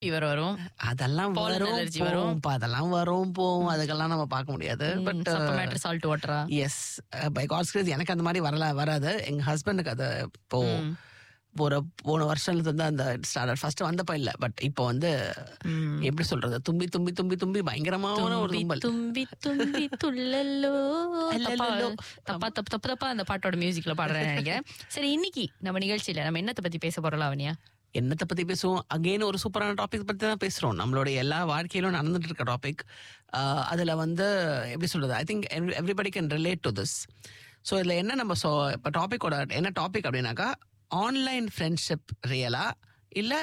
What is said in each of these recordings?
Fever வரும் அதெல்லாம் Pollen வரும் allergy போகும் பா, அதெல்லாம் வரும் போகும் அதுக்கெல்லாம் நம்ம பார்க்க முடியாது பட் சப்பமேட்டர் சால்ட் வாட்டரா எஸ் பை காட்ஸ் கிரேஸ் எனக்கு அந்த மாதிரி வரல வராது எங்க ஹஸ்பண்டுக்கு அது இப்போ போற போன வருஷத்துல இருந்து அந்த ஸ்டார்டர் ஃபர்ஸ்ட் வந்தப்ப இல்ல பட் இப்போ வந்து எப்படி சொல்றது தும்பி தும்பி தும்பி தும்பி பயங்கரமான ஒரு தும்பி தும்பல் தும்பி தும்பி துள்ளலோ தப்பா அல்லல்லோ. தப்பா தப்பு தப்பு தப்பா அந்த பாட்டோட மியூசிக்ல பாடுறேன்னு நினைக்கிறேன் சரி இன்னைக்கு நம்ம நிகழ்ச்சியில நம்ம என்னத்தை பத்தி பேச போறோம் லாவண்யா என்னத்தை பத்தி பேசுவோம் அகைன் ஒரு சூப்பரான டாபிக் பத்தி தான் பேசுறோம் நம்மளுடைய எல்லா வாழ்க்கையிலும் நடந்துட்டு இருக்க டாபிக் அதுல வந்து எப்படி சொல்றது I think everybody can relate to this so இதுல என்ன நம்ம ஸோ இப்போ டாபிக்கோட என்ன டாபிக் அப்படின்னாக்கா ஆன்லைன் ஃப்ரெண்ட்ஷிப் ரியலா இல்ல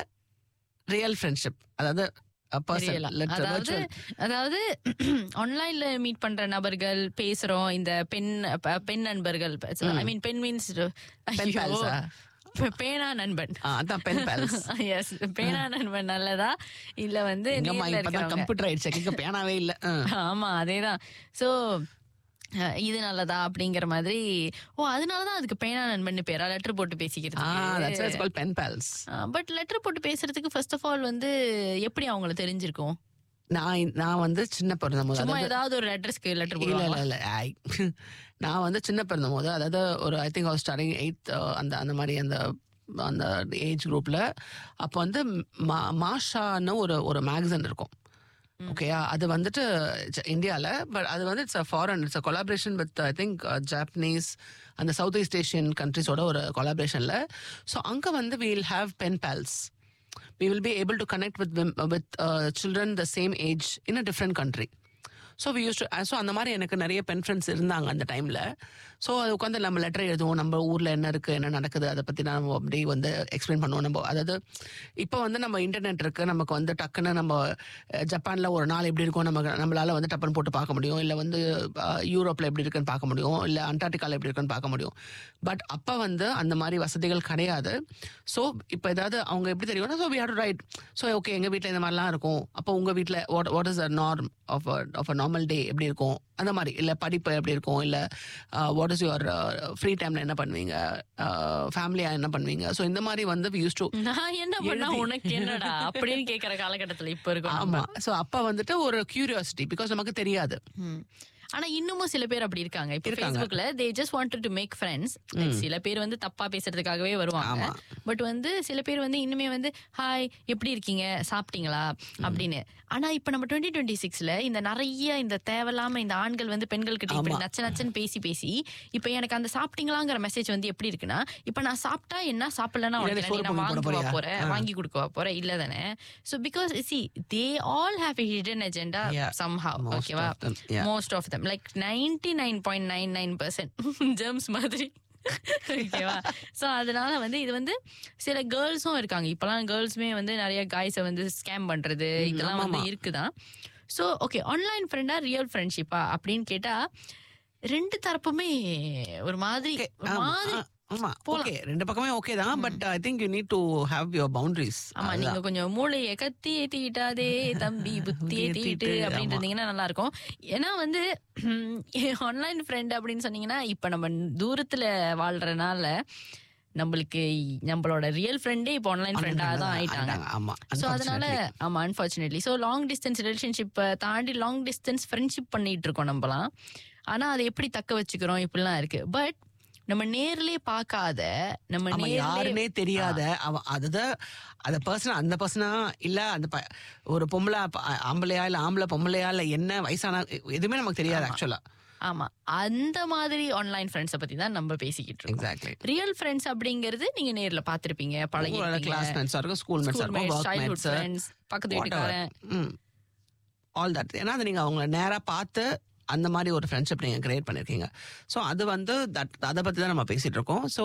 ரியல் ஃப்ரெண்ட்ஷிப் அதாவது Real ஆ. அதாவது அதாவது ஆன்லைன்ல மீட் பண்ற நபர்கள் பேசுறோம் இந்த பெண் ப- பெண் நண்பர்கள் ஐ மீன் பெண் மீன்ஸ் pals ஆ? பேனா நண்பன் அதான் பென் பேல்ஸ் எஸ் பேனா நண்பன் நல்லதா இல்ல வந்து எங்கம்மா நேர்ல இப்பதான் இருக்கிறவங்க கம்ப்யூட்டர் ஆயிடுச்சு எங்க பேனாவே இல்ல ஆ. ஆமா அதேதான் சோ அஹ், இது நல்லதா அப்படிங்கிற மாதிரி ஓ அதனாலதான் அதுக்கு பேனா நண்பன் பேரா லெட்டர் போட்டு ஆ பேசிக்கிறது that's it's call pen pals but letter போட்டு பேசுறதுக்கு ஃபர்ஸ்ட் ஆஃப் ஆல் வந்து எப்படி அவங்கள தெரிஞ்சிருக்கும் நான் இந்த- நான் வந்து சின்ன பிறந்த போது சும்மா அதாவது ஏதாவது ஒரு அட்ரஸ்க்கு லெட்டர் இல்ல போடுவாங்க இல்ல இல்ல ஐ நான் வந்து சின்ன பிறந்த போது அதாவது ஒரு ஐ திங்க் அவர் ஸ்டார்டிங் எயித் அந்த அந்த மாதிரி அந்த அந்த ஏஜ் குரூப்ல அப்போ வந்து மா- மாஷான்னு ஒரு ஒரு மேகசின் இருக்கும் ஓகேயா அது வந்துட்டு இந்தியாவில் பட் அது வந்து it's a foreign it's a collaboration with I think Japanese அந்த சவுத் ஈஸ்ட் ஏஷியன் கண்ட்ரிஸோட ஒரு கொலாபரேஷனில் ஸோ அங்கே வந்து we'll have pen pals we will be able to connect with them, with uh, children the same age in a different country so we use so அந்த மாதிரி எனக்கு நிறைய பென் ஃப்ரெண்ட்ஸ் இருந்தாங்க அந்த டைமில் ஸோ அது உட்காந்து நம்ம லெட்டர் எழுதுவோம் நம்ம ஊரில் என்ன இருக்குது என்ன நடக்குது அதை பற்றி நம்ம அப்படி வந்து எக்ஸ்பிளைன் பண்ணுவோம் நம்ம அதாவது இப்போ வந்து நம்ம இன்டர்நெட் இருக்குது நமக்கு வந்து டக்குன்னு நம்ம ஜப்பானில் ஒரு நாள் எப்படி இருக்கும் நம்ம நம்மளால் வந்து டப்புன்னு போட்டு பார்க்க முடியும் இல்லை வந்து யூரோப்பில் எப்படி இருக்குன்னு பார்க்க முடியும் இல்லை அண்டார்டிகாவில் எப்படி இருக்குன்னு பார்க்க முடியும் பட் அப்போ வந்து அந்த மாதிரி வசதிகள் கிடையாது ஸோ இப்போ ஏதாவது அவங்க எப்படி தெரியும்னா so we have to write so okay எங்கள் வீட்டில் இந்த மாதிரிலாம் இருக்கும் அப்போ உங்கள் வீட்டில் what what is a norm of of a normal day எப்படி இருக்கும் அந்த மாதிரி இல்லை படிப்பு எப்படி இருக்கும் இல்லை வாட் இஸ் யுவர் ஃப்ரீ டைமில் என்ன பண்ணுவீங்க ஃபேமிலியாக என்ன பண்ணுவீங்க ஸோ இந்த மாதிரி வந்து யூஸ் டு நான் என்ன பண்ணா உனக்கு என்னடா அப்படின்னு கேக்குற காலகட்டத்துல இப்ப இருக்கும் ஆமா ஸோ அப்போ வந்துட்டு ஒரு கியூரியாசிட்டி பிகாஸ் நமக்கு தெரியாது ம். ஆனா இன்னமும் சில பேர் அப்படி இருக்காங்க இப்ப இருக்காங்க. Facebookல they just wanted to make friends சில பேர் வந்து தப்பா பேசுறதுக்காகவே வருவாங்க ஆமா. பட் வந்து சில பேர் வந்து இன்னுமே வந்து ஹாய் எப்படி இருக்கீங்க சாப்பிட்டீங்களா அப்படின்னு ஆனா இப்ப நம்ம டுவெண்ட்டி டுவெண்ட்டி சிக்ஸ்ல இந்த நிறைய இந்த தேவையில்லாம இந்த ஆண்கள் வந்து பெண்கள் கிட்ட இப்படி நச்ச நச்சன்னு பேசி பேசி இப்ப எனக்கு அந்த சாப்பிட்டீங்களாங்கிற மெசேஜ் வந்து எப்படி இருக்குன்னா இப்ப நான் சாப்பிட்டா என்ன சாப்பிடலன்னா இல்ல, உனக்கு சோறு என்ன, நான் பொங்கல் போட வாங்கி போறியா? போறேன் வாங்கி கொடுக்கவா போறேன் இல்ல தானே so because see they all have a hidden agenda Yeah. somehow Most ஓகேவா of them, yeah. Most of them like ninety nine point nine nine percent germs மாதிரி ஓகேவா சோ அதனால வந்து இது வந்து சில கேர்ள்ஸும் இருக்காங்க இப்பெல்லாம் கேர்ள்ஸுமே வந்து நிறைய காய்ஸை வந்து ஸ்கேம் பண்றது இதெல்லாம் வந்து இருக்குதான் சோ ஓகே ஆன்லைன் ஃப்ரெண்டா ரியல் ஃப்ரெண்ட்ஷிப்பா அப்படின்னு கேட்டா ரெண்டு தரப்புமே ஒரு மாதிரி ஒரு ஆமா, மாதிரி ஆ, ஆமா ஓகே ரெண்டு பக்கமே ஓகே தான் but I think you need to have your boundaries ஆமா நீங்க கொஞ்சம் மூளைய கத்தி ஏத்திக்கிட்டாதே தம்பி புத்தி ஏத்திக்கிட்டு அப்படின்னு இருந்தீங்கன்னா நல்லா இருக்கும் ஏன்னா வந்து ஆன்லைன் ஃப்ரெண்ட் அப்படின்னு சொன்னீங்கன்னா இப்ப நம்ம தூரத்துல வாழ்றனால நம்மளுக்கு நம்மளோட ரியல் ஃப்ரெண்டே இப்போ ஆன்லைன் ஃப்ரெண்டா தான் ஆயிட்டாங்க ஆமா சோ அதனால ஆமா unfortunately so long distance relationship தாண்டி லாங் டிஸ்டன்ஸ் ஃப்ரெண்ட்ஷிப் பண்ணிட்டு இருக்கோம் நம்மலாம் ஆனா அதை எப்படி தக்க வச்சுக்கிறோம் இப்படிலாம் இருக்கு பட் நம்ம நேர்லயே பார்க்காத நம்ம ஆமா நேர்லயே யாருன்னே தெரியாத அவன் அதுதான் அந்த பர்சன் அந்த பர்சனா இல்ல அந்த ப- ஒரு பொம்பளை ப- ஆம்பளையா இல்ல ஆம்பளை பொம்பளையா இல்ல என்ன வயசான எதுவுமே நமக்கு தெரியாது ஆக்சுவலா ஆமா அந்த மாதிரி ஆன்லைன் ஃப்ரெண்ட்ஸ பத்தி தான் நம்ம பேசிக்கிட்டு இருக்கோம் எக்ஸாக்ட்லி ரியல் ஃப்ரெண்ட்ஸ் அப்படிங்கிறது நீங்க நேர்ல பாத்திருப்பீங்க பழகி கிளாஸ் மேட்ஸா இருக்கும் ஸ்கூல் மேட்ஸா இருக்கும் ஒர்க் சைல்ட்ஹுட் மேட்ஸ் ஃப்ரெண்ட்ஸ் பக்கத்து வீட்டுக்காரன் ஆல் தட் ஏன்னா அது நீங்க அவங்கள நேரா பார்த்து அந்த மாதிரி ஒரு ஃப்ரெண்ட்ஷிப் நீங்க கிரியேட் பண்ணிருக்கீங்க ஸோ அது வந்து தட் அதை பத்தி தான் நம்ம பேசிட்டு இருக்கோம் ஸோ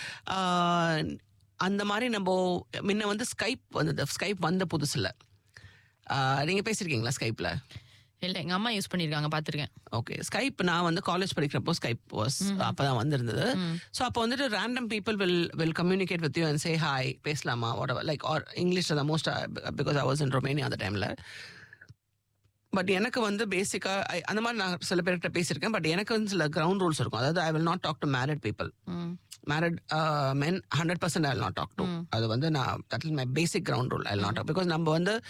அந்த மாதிரி நம்ம முன்ன வந்து ஸ்கைப் வந்து ஸ்கைப் வந்த புதுசுல ஆஹ், நீங்க பேசிருக்கீங்களா ஸ்கைப்ல இல்ல எங்க அம்மா யூஸ் பண்ணிருக்காங்க பாத்திருக்கேன் ஓகே ஸ்கைப் நான் வந்து காலேஜ் படிக்கிறப்போ ஸ்கைப் வாஸ் அப்பதான் வந்திருந்தது ஸோ அப்போ வந்துட்டு random people will will communicate with you and say hi பேசலாமா வாட் லைக் ஆர் இங்கிலீஷ் தான் most because I was in Romania அந்த டைம்ல பட் எனக்கு வந்து பேசிக்கா அந்த மாதிரி நான் சில பேர்கிட்ட பேசியிருக்கேன் பட் எனக்கு வந்து சில கிரவுண்ட் ரூல்ஸ் இருக்கும் அதாவது I will not talk to married people married men hundred percent I not talk to அது வந்து நான் that is my basic ground rule I not because நம்ம வந்து